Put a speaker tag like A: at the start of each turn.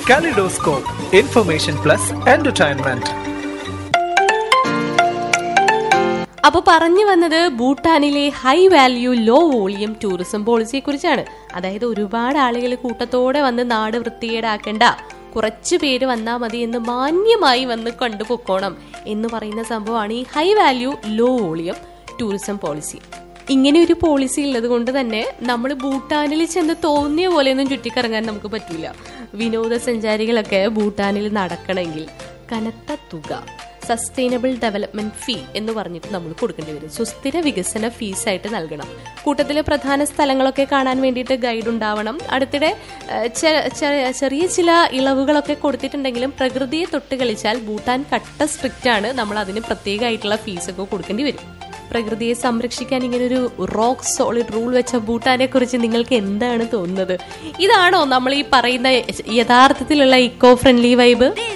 A: Kaleidoscope, Information Plus Entertainment.
B: അപ്പൊ പറഞ്ഞു വന്നത് ഭൂട്ടാനിലെ high value low volume tourism പോളിസിയെ കുറിച്ചാണ് അതായത് ഒരുപാട് ആളുകൾ കൂട്ടത്തോടെ വന്ന് നാട് വൃത്തികേടാക്കേണ്ട കുറച്ചു പേര് വന്നാൽ മതി എന്ന് മാന്യമായി വന്ന് കണ്ടുപൊക്കോണം എന്ന് പറയുന്ന സംഭവമാണ് ഈ high value low volume tourism policy ഇങ്ങനെ ഒരു പോളിസി ഉള്ളത് കൊണ്ട് തന്നെ നമ്മൾ ഭൂട്ടാനിൽ ചെന്ന് തോന്നിയ പോലെയൊന്നും ചുറ്റിക്കറങ്ങാൻ നമുക്ക് പറ്റില്ല വിനോദസഞ്ചാരികളൊക്കെ ഭൂട്ടാനിൽ നടക്കണമെങ്കിൽ കനത്ത തുക സസ്റ്റൈനബിൾ ഡെവലപ്മെന്റ് ഫീ എന്ന് പറഞ്ഞിട്ട് നമ്മൾ കൊടുക്കേണ്ടി വരും സുസ്ഥിര വികസന ഫീസായിട്ട് നൽകണം കൂട്ടത്തിലെ പ്രധാന സ്ഥലങ്ങളൊക്കെ കാണാൻ വേണ്ടിയിട്ട് ഗൈഡ് ഉണ്ടാവണം അടുത്തിടെ ഏഹ്, ചെ- ചെ- ചെറിയ ചില ഇളവുകളൊക്കെ കൊടുത്തിട്ടുണ്ടെങ്കിലും പ്രകൃതിയെ തൊട്ട് കളിച്ചാൽ ഭൂട്ടാൻ കട്ട സ്ട്രിക്റ്റ് ആണ് നമ്മൾ അതിന് പ്രത്യേകമായിട്ടുള്ള ഫീസൊക്കെ കൊടുക്കേണ്ടി വരും പ്രകൃതിയെ സംരക്ഷിക്കാൻ ഇങ്ങനെ ഒരു റോക്ക് സോളിഡ് റൂൾ വെച്ച ഭൂട്ടാനെ കുറിച്ച് നിങ്ങൾക്ക് എന്താണ് തോന്നുന്നത് ഇതാണോ നമ്മൾ ഈ പറയുന്ന യഥാർത്ഥത്തിലുള്ള ഇക്കോ ഫ്രണ്ട്ലി വൈബ്